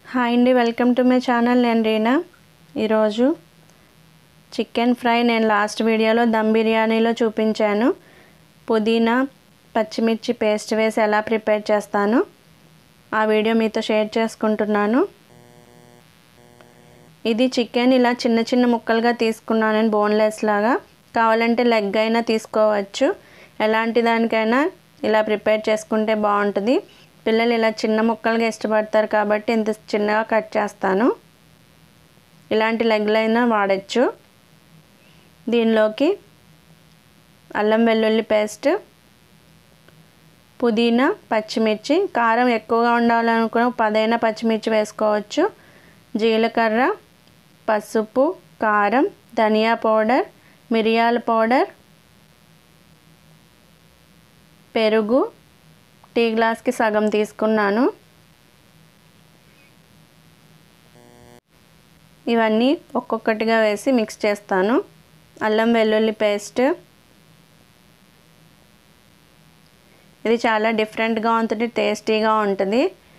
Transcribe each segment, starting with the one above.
hi అండి welcome to my channel నేను రీనా ఈరోజు చికెన్ ఫ్రై నేను లాస్ట్ వీడియోలో దమ్ బిర్యానీలో చూపించాను పుదీనా పచ్చిమిర్చి పేస్ట్ వేసి ఎలా ప్రిపేర్ చేస్తాను ఆ వీడియో మీతో షేర్ చేసుకుంటున్నాను ఇది చికెన్ ఇలా చిన్న చిన్న ముక్కలుగా తీసుకున్నాను నేను బోన్లెస్ లాగా కావాలంటే లెగ్ అయినా తీసుకోవచ్చు ఎలాంటి దానికైనా ఇలా ప్రిపేర్ చేసుకుంటే బాగుంటుంది పిల్లలు ఇలా చిన్న ముక్కలుగా ఇష్టపడతారు కాబట్టి ఇంత చిన్నగా కట్ చేస్తాను ఇలాంటి లెగ్లైనా వాడచ్చు దీనిలోకి అల్లం వెల్లుల్లి పేస్ట్ పుదీనా పచ్చిమిర్చి కారం ఎక్కువగా ఉండాలనుకున్న పదైనా పచ్చిమిర్చి వేసుకోవచ్చు జీలకర్ర పసుపు కారం ధనియా పౌడర్ మిరియాల పౌడర్ పెరుగు టీ గ్లాస్కి సగం తీసుకున్నాను ఇవన్నీ ఒక్కొక్కటిగా వేసి మిక్స్ చేస్తాను అల్లం వెల్లుల్లి పేస్ట్ ఇది చాలా డిఫరెంట్గా ఉంటుంది టేస్టీగా ఉంటుంది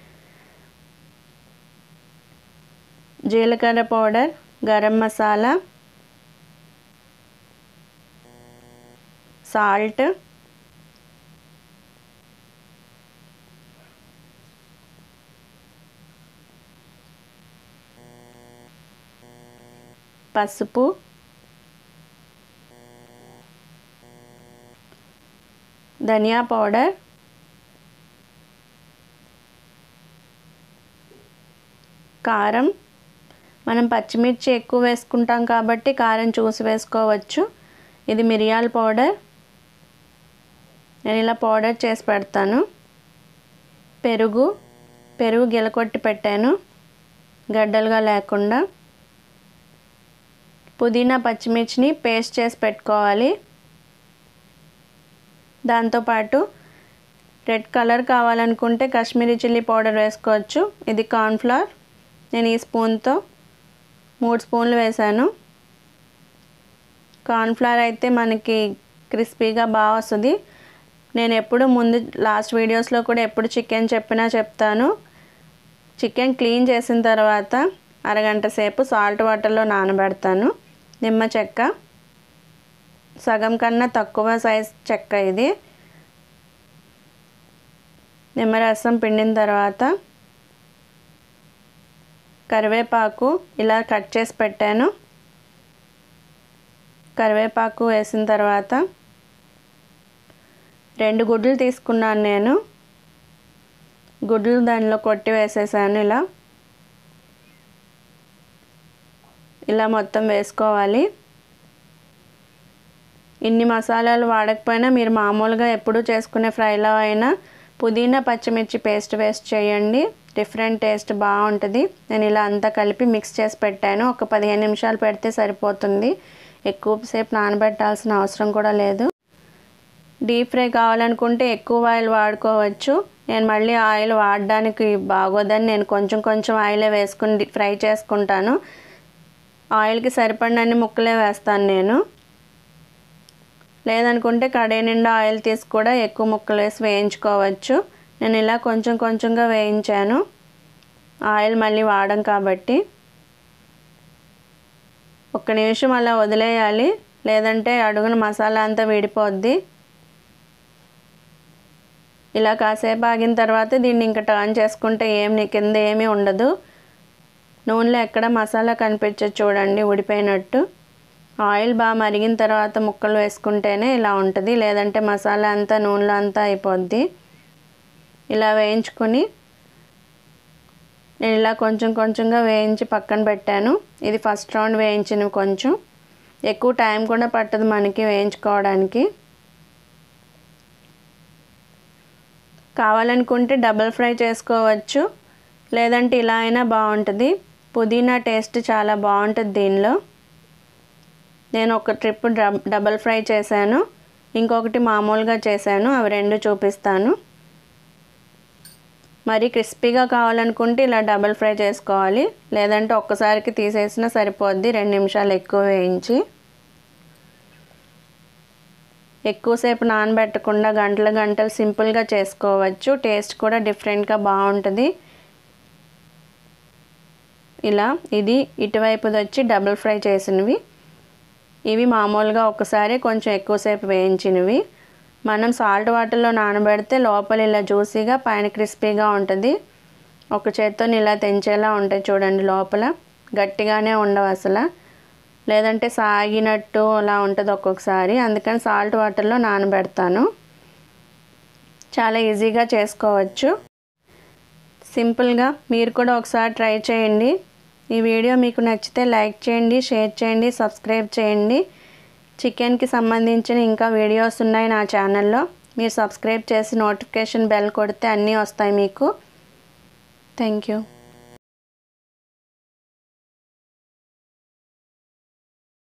జీలకర్ర పౌడర్ గరం మసాలా సాల్ట్ పసుపు ధనియా పౌడర్ కారం మనం పచ్చిమిర్చి ఎక్కువ వేసుకుంటాం కాబట్టి కారం చూసి వేసుకోవచ్చు ఇది మిరియాల పౌడర్ నేను ఇలా పౌడర్ చేసి పెడతాను పెరుగు పెరుగు గిలకొట్టి పెట్టాను గడ్డలుగా లేకుండా పుదీనా పచ్చిమిర్చిని పేస్ట్ చేసి పెట్టుకోవాలి దాంతోపాటు రెడ్ కలర్ కావాలనుకుంటే కాశ్మీరీ చిల్లీ పౌడర్ వేసుకోవచ్చు ఇది కార్న్ఫ్లవర్ నేను ఈ స్పూన్తో మూడు స్పూన్లు వేసాను కార్న్ఫ్లవర్ అయితే మనకి క్రిస్పీగా బాగా వస్తుంది నేను ఎప్పుడు ముందు లాస్ట్ వీడియోస్లో కూడా ఎప్పుడు చికెన్ చెప్పినా చెప్తాను చికెన్ క్లీన్ చేసిన తర్వాత అరగంట సేపు సాల్ట్ వాటర్లో నానబెడతాను నిమ్మ చెక్క సగం కన్నా తక్కువ సైజ్ చెక్క ఇది నిమ్మరసం పిండిన తర్వాత కరివేపాకు ఇలా కట్ చేసి పెట్టాను కరివేపాకు వేసిన తర్వాత రెండు గుడ్లు తీసుకున్నాను నేను గుడ్లు దానిలో కొట్టి వేసేసాను ఇలా ఇలా మొత్తం వేసుకోవాలి ఇన్ని మసాలాలు వాడకపోయినా మీరు మామూలుగా ఎప్పుడు చేసుకునే ఫ్రైలో అయినా పుదీనా పచ్చిమిర్చి పేస్ట్ వేస్ట్ చేయండి డిఫరెంట్ టేస్ట్ బాగుంటుంది నేను ఇలా అంతా కలిపి మిక్స్ చేసి పెట్టాను ఒక పదిహేను నిమిషాలు పెడితే సరిపోతుంది ఎక్కువసేపు నానబెట్టాల్సిన అవసరం కూడా లేదు డీప్ ఫ్రై కావాలనుకుంటే ఎక్కువ ఆయిల్ వాడుకోవచ్చు నేను మళ్ళీ ఆయిల్ వాడడానికి బాగోదని నేను కొంచెం కొంచెం ఆయిలే వేసుకుని ఫ్రై చేసుకుంటాను ఆయిల్కి సరిపడినన్ని ముక్కలే వేస్తాను నేను లేదనుకుంటే కడాయి నిండా ఆయిల్ తీసి కూడా ఎక్కువ ముక్కలు వేసి వేయించుకోవచ్చు నేను ఇలా కొంచెం కొంచెంగా వేయించాను ఆయిల్ మళ్ళీ వాడం కాబట్టి ఒక్క నిమిషం అలా వదిలేయాలి లేదంటే అడుగున మసాలా అంతా విడిపోద్ది ఇలా కాసేపు ఆగిన తర్వాత దీన్ని ఇంకా టర్న్ చేసుకుంటే ఏం కింద ఏమీ ఉండదు నూనెలో ఎక్కడ మసాలా కనిపించదు చూడండి ఉడిపోయినట్టు ఆయిల్ బాగా మరిగిన తర్వాత ముక్కలు వేసుకుంటేనే ఇలా ఉంటుంది లేదంటే మసాలా అంతా నూనెలో అంతా అయిపోద్ది ఇలా వేయించుకొని నేను ఇలా కొంచెం కొంచెంగా వేయించి పక్కన పెట్టాను ఇది ఫస్ట్ రౌండ్ వేయించినవి కొంచెం ఎక్కువ టైం కూడా పట్టదు మనకి వేయించుకోవడానికి కావాలనుకుంటే డబల్ ఫ్రై చేసుకోవచ్చు లేదంటే ఇలా అయినా బాగుంటుంది పుదీనా టేస్ట్ చాలా బాగుంటుంది దీనిలో నేను ఒక ట్రిప్ డబల్ ఫ్రై చేశాను ఇంకొకటి మామూలుగా చేశాను అవి రెండు చూపిస్తాను మరి క్రిస్పీగా కావాలనుకుంటే ఇలా డబల్ ఫ్రై చేసుకోవాలి లేదంటే ఒక్కసారికి తీసేసినా సరిపోద్ది రెండు నిమిషాలు ఎక్కువ వేయించి ఎక్కువసేపు నానబెట్టకుండా గంటల గంటలు సింపుల్గా చేసుకోవచ్చు టేస్ట్ కూడా డిఫరెంట్గా బాగుంటుంది ఇలా ఇది ఇటువైపుది వచ్చి డబుల్ ఫ్రై చేసినవి ఇవి మామూలుగా ఒకసారి కొంచెం ఎక్కువసేపు వేయించినవి మనం సాల్ట్ వాటర్లో నానబెడితే లోపల ఇలా జ్యూసీగా పైన క్రిస్పీగా ఉంటుంది ఒక చేత్తో ఇలా తెంచేలా ఉంటాయి చూడండి లోపల గట్టిగానే ఉండవు అసలు లేదంటే సాగినట్టు అలా ఉంటుంది ఒక్కొక్కసారి అందుకని సాల్ట్ వాటర్లో నానబెడతాను చాలా ఈజీగా చేసుకోవచ్చు సింపుల్గా మీరు కూడా ఒకసారి ట్రై చేయండి ఈ వీడియో మీకు నచ్చితే లైక్ చేయండి షేర్ చేయండి సబ్స్క్రైబ్ చేయండి చికెన్కి సంబంధించిన ఇంకా వీడియోస్ ఉన్నాయి నా ఛానల్లో మీరు సబ్స్క్రైబ్ చేసి నోటిఫికేషన్ బెల్ కొడితే అన్నీ వస్తాయి మీకు థ్యాంక్ యూ